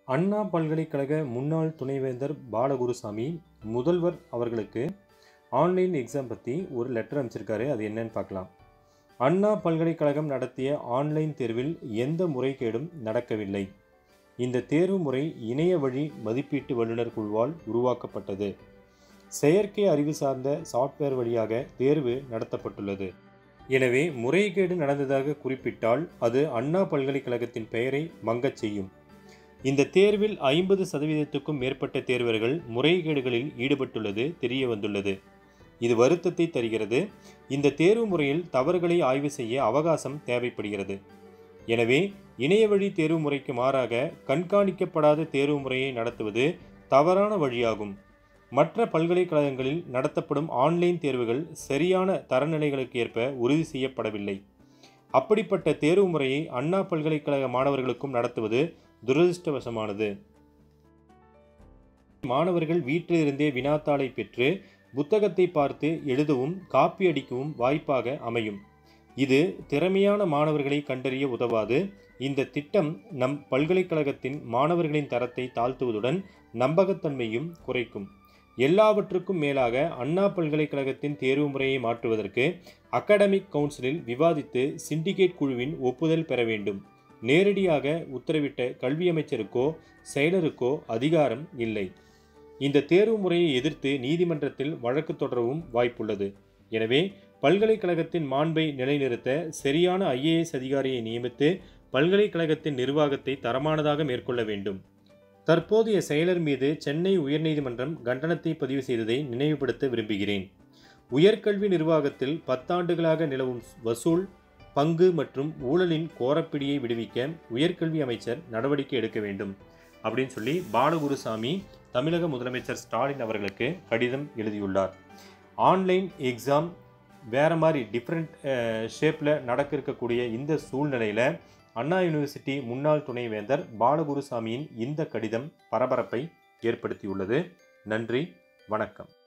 அண்ணா பல்கலைக்கழக முன்னாள் துணைவேந்தர் பாலகுருசாமி முதல்வர் அவர்களுக்கு ஆன்லைன் எக்ஸாம் பற்றி ஒரு லெட்டர் அனுப்பிச்சிருக்காரு அது என்னன்னு பார்க்கலாம் அண்ணா பல்கலைக்கழகம் நடத்திய ஆன்லைன் தேர்வில் எந்த முறைகேடும் நடக்கவில்லை இந்த தேர்வு முறை இணைய வழி மதிப்பீட்டு வல்லுநர் குழுவால் உருவாக்கப்பட்டது செயற்கை அறிவு சார்ந்த சாஃப்ட்வேர் வழியாக தேர்வு நடத்தப்பட்டுள்ளது எனவே முறைகேடு நடந்ததாக குறிப்பிட்டால் அது அண்ணா பல்கலைக்கழகத்தின் பெயரை மங்கச் செய்யும் இந்த தேர்வில் ஐம்பது சதவீதத்துக்கும் மேற்பட்ட தேர்வர்கள் முறைகேடுகளில் ஈடுபட்டுள்ளது தெரிய வந்துள்ளது இது வருத்தத்தை தருகிறது இந்த தேர்வு முறையில் தவறுகளை ஆய்வு செய்ய அவகாசம் தேவைப்படுகிறது எனவே இணையவழி தேர்வு முறைக்கு மாறாக கண்காணிக்கப்படாத தேர்வு முறையை நடத்துவது தவறான வழியாகும் மற்ற பல்கலைக்கழகங்களில் நடத்தப்படும் ஆன்லைன் தேர்வுகள் சரியான தரநிலைகளுக்கு ஏற்ப உறுதி செய்யப்படவில்லை அப்படிப்பட்ட தேர்வு முறையை அண்ணா பல்கலைக்கழக மாணவர்களுக்கும் நடத்துவது துரதிருஷ்டவசமானது மாணவர்கள் வீட்டிலிருந்தே வினாத்தாளை பெற்று புத்தகத்தை பார்த்து எழுதவும் காப்பி அடிக்கவும் வாய்ப்பாக அமையும் இது திறமையான மாணவர்களை கண்டறிய உதவாது இந்த திட்டம் நம் பல்கலைக்கழகத்தின் மாணவர்களின் தரத்தை தாழ்த்துவதுடன் நம்பகத்தன்மையும் குறைக்கும் எல்லாவற்றுக்கும் மேலாக அண்ணா பல்கலைக்கழகத்தின் தேர்வு முறையை மாற்றுவதற்கு அகாடமிக் கவுன்சிலில் விவாதித்து சிண்டிகேட் குழுவின் ஒப்புதல் பெற வேண்டும் நேரடியாக உத்தரவிட்ட கல்வி அமைச்சருக்கோ செயலருக்கோ அதிகாரம் இல்லை இந்த தேர்வு முறையை எதிர்த்து நீதிமன்றத்தில் வழக்கு தொடரவும் வாய்ப்புள்ளது எனவே பல்கலைக்கழகத்தின் மாண்பை நிலைநிறுத்த சரியான ஐஏஎஸ் அதிகாரியை நியமித்து பல்கலைக்கழகத்தின் நிர்வாகத்தை தரமானதாக மேற்கொள்ள வேண்டும் தற்போதைய செயலர் மீது சென்னை உயர்நீதிமன்றம் கண்டனத்தை பதிவு செய்ததை நினைவுபடுத்த விரும்புகிறேன் உயர்கல்வி நிர்வாகத்தில் பத்தாண்டுகளாக நிலவும் வசூல் பங்கு மற்றும் ஊழலின் கோரப்பிடியை விடுவிக்க உயர்கல்வி அமைச்சர் நடவடிக்கை எடுக்க வேண்டும் அப்படின்னு சொல்லி பாலகுருசாமி தமிழக முதலமைச்சர் ஸ்டாலின் அவர்களுக்கு கடிதம் எழுதியுள்ளார் ஆன்லைன் எக்ஸாம் வேறு மாதிரி டிஃப்ரெண்ட் ஷேப்பில் நடக்க இருக்கக்கூடிய இந்த சூழ்நிலையில் அண்ணா யூனிவர்சிட்டி முன்னாள் துணைவேந்தர் பாலகுருசாமியின் இந்த கடிதம் பரபரப்பை ஏற்படுத்தியுள்ளது நன்றி வணக்கம்